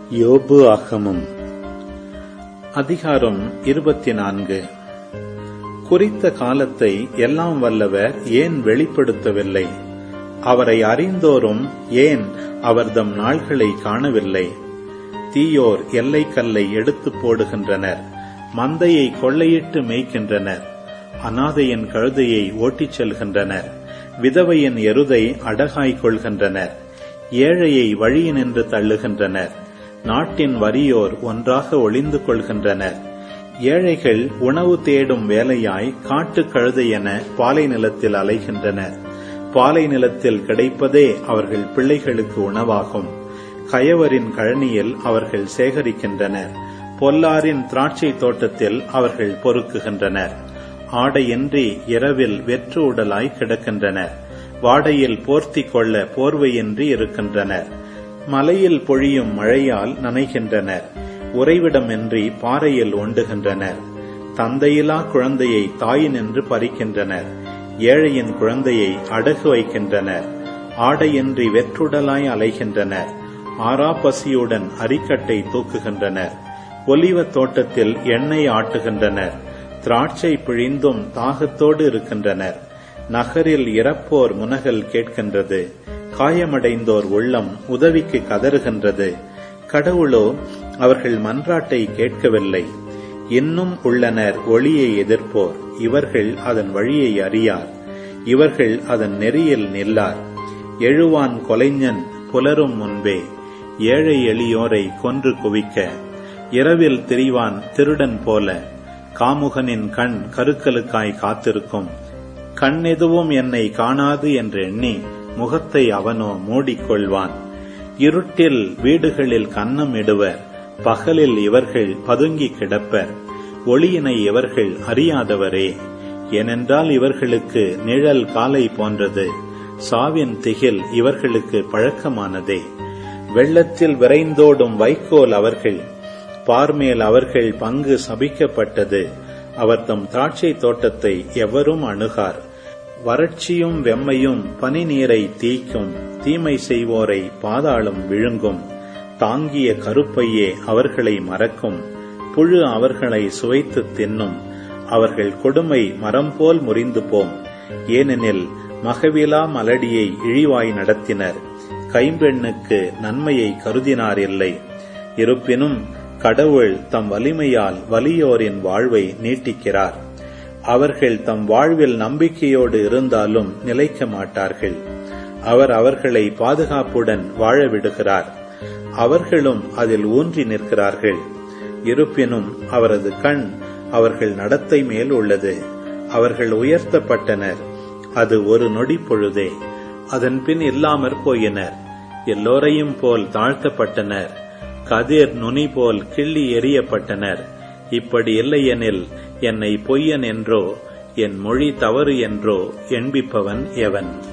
யோபு ஆகமம் அதிகாரம் இருபத்தி நான்கு குறித்த காலத்தை எல்லாம் வல்லவர் ஏன் வெளிப்படுத்தவில்லை அவரை அறிந்தோரும் ஏன் அவர்தம் நாள்களை காணவில்லை தீயோர் எல்லை கல்லை எடுத்து போடுகின்றனர் மந்தையை கொள்ளையிட்டு மேய்க்கின்றனர் அனாதையின் கழுதையை ஓட்டிச் செல்கின்றனர் விதவையின் எருதை அடகாய் கொள்கின்றனர் ஏழையை வழியினின்று தள்ளுகின்றனர் நாட்டின் வறியோர் ஒன்றாக ஒளிந்து கொள்கின்றனர் ஏழைகள் உணவு தேடும் வேலையாய் காட்டு கழுதை என பாலை நிலத்தில் அலைகின்றனர் பாலை நிலத்தில் கிடைப்பதே அவர்கள் பிள்ளைகளுக்கு உணவாகும் கயவரின் கழனியில் அவர்கள் சேகரிக்கின்றனர் பொல்லாரின் திராட்சை தோட்டத்தில் அவர்கள் பொறுக்குகின்றனர் ஆடையின்றி இரவில் வெற்று உடலாய் கிடக்கின்றனர் வாடையில் போர்த்தி கொள்ள போர்வையின்றி இருக்கின்றனர் மலையில் பொழியும் மழையால் நனைகின்றனர் உறைவிடமின்றி பாறையில் ஒண்டுகின்றனர் தந்தையிலா குழந்தையை தாயினின்று பறிக்கின்றனர் ஏழையின் குழந்தையை அடகு வைக்கின்றனர் ஆடையின்றி வெற்றுடலாய் அலைகின்றனர் ஆரா பசியுடன் அரிக்கட்டை தூக்குகின்றனர் ஒலிவ தோட்டத்தில் எண்ணெய் ஆட்டுகின்றனர் திராட்சை பிழிந்தும் தாகத்தோடு இருக்கின்றனர் நகரில் இறப்போர் முனகல் கேட்கின்றது காயமடைந்தோர் உள்ளம் உதவிக்கு கதறுகின்றது கடவுளோ அவர்கள் மன்றாட்டை கேட்கவில்லை இன்னும் உள்ளனர் ஒளியை எதிர்ப்போர் இவர்கள் அதன் வழியை அறியார் இவர்கள் அதன் நெறியில் நில்லார் எழுவான் கொலைஞன் புலரும் முன்பே ஏழை எளியோரை கொன்று குவிக்க இரவில் திரிவான் திருடன் போல காமுகனின் கண் கருக்கலுக்காய் காத்திருக்கும் கண் எதுவும் என்னை காணாது என்று எண்ணி முகத்தை அவனோ மூடிக்கொள்வான் இருட்டில் வீடுகளில் கன்னம் இடுவர் பகலில் இவர்கள் பதுங்கி கிடப்பர் ஒளியினை இவர்கள் அறியாதவரே ஏனென்றால் இவர்களுக்கு நிழல் காலை போன்றது சாவின் திகில் இவர்களுக்கு பழக்கமானதே வெள்ளத்தில் விரைந்தோடும் வைக்கோல் அவர்கள் பார்மேல் அவர்கள் பங்கு சபிக்கப்பட்டது அவர் தம் திராட்சை தோட்டத்தை எவரும் அணுகார் வறட்சியும் வெம்மையும் பனி நீரை தீக்கும் தீமை செய்வோரை பாதாளம் விழுங்கும் தாங்கிய கருப்பையே அவர்களை மறக்கும் புழு அவர்களை சுவைத்து தின்னும் அவர்கள் கொடுமை மரம் போல் முறிந்து போம் ஏனெனில் மகவிலா மலடியை இழிவாய் நடத்தினர் கைம்பெண்ணுக்கு நன்மையை கருதினார் இல்லை இருப்பினும் கடவுள் தம் வலிமையால் வலியோரின் வாழ்வை நீட்டிக்கிறார் அவர்கள் தம் வாழ்வில் நம்பிக்கையோடு இருந்தாலும் நிலைக்க மாட்டார்கள் அவர் அவர்களை பாதுகாப்புடன் வாழ விடுகிறார் அவர்களும் அதில் ஊன்றி நிற்கிறார்கள் இருப்பினும் அவரது கண் அவர்கள் நடத்தை மேல் உள்ளது அவர்கள் உயர்த்தப்பட்டனர் அது ஒரு நொடி பொழுதே அதன் பின் இல்லாமற் போயினர் எல்லோரையும் போல் தாழ்த்தப்பட்டனர் கதிர் நுனி போல் கிள்ளி எறியப்பட்டனர் இப்படி இல்லையெனில் என்னை பொய்யன் என்றோ என் மொழி தவறு என்றோ எண்பிப்பவன் எவன்